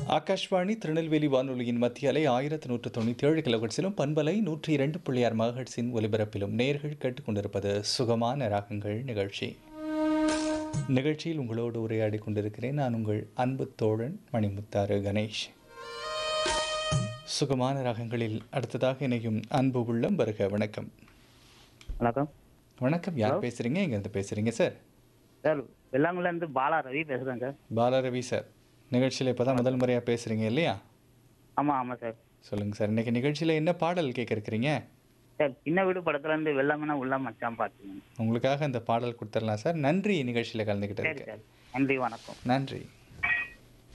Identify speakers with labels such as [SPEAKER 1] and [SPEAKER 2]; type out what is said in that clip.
[SPEAKER 1] ஆகாஷ்வாணி திருநெல்வேலி வானொலியின் மத்திய அலை ஆயிரத்து நூற்று தொண்ணூற்றி ஏழு கிலோஹெட்ஸிலும் பண்பலை நூற்றி இரண்டு புள்ளி ஆறு மகஹெட்ஸின் ஒலிபரப்பிலும் நேர்கள் கேட்டுக்கொண்டிருப்பது சுகமான ராகங்கள் நிகழ்ச்சி நிகழ்ச்சியில் உங்களோடு உரையாடி கொண்டிருக்கிறேன் நான் உங்கள் அன்பு தோழன் மணிமுத்தாறு கணேஷ் சுகமான ராகங்களில் அடுத்ததாக இணையும் அன்பு உள்ளம் வருக வணக்கம்
[SPEAKER 2] வணக்கம்
[SPEAKER 1] வணக்கம் யார் பேசுறீங்க எங்கேருந்து பேசுறீங்க சார்
[SPEAKER 2] சார் வெள்ளாங்குளேருந்து பாலா ரவி பேசுகிறேன் சார்
[SPEAKER 1] பாலரவி சார் நிகழ்ச்சியில் இப்போ தான் முதல் முறையாக பேசுகிறீங்க இல்லையா
[SPEAKER 2] ஆமாம் ஆமாம் சார்
[SPEAKER 1] சொல்லுங்கள் சார் இன்னைக்கு நிகழ்ச்சியில் என்ன பாடல் கேட்க இருக்கிறீங்க
[SPEAKER 2] சார் சின்ன வீடு படத்துலேருந்து வெள்ளாங்கன்னா உள்ள மச்சான் பார்த்துங்க
[SPEAKER 1] உங்களுக்காக இந்த பாடல் கொடுத்துடலாம் சார் நன்றி நிகழ்ச்சியில்
[SPEAKER 2] சரி
[SPEAKER 1] கலந்துக்கிட்டதுக்கு
[SPEAKER 2] சார் நன்றி வணக்கம்
[SPEAKER 1] நன்றி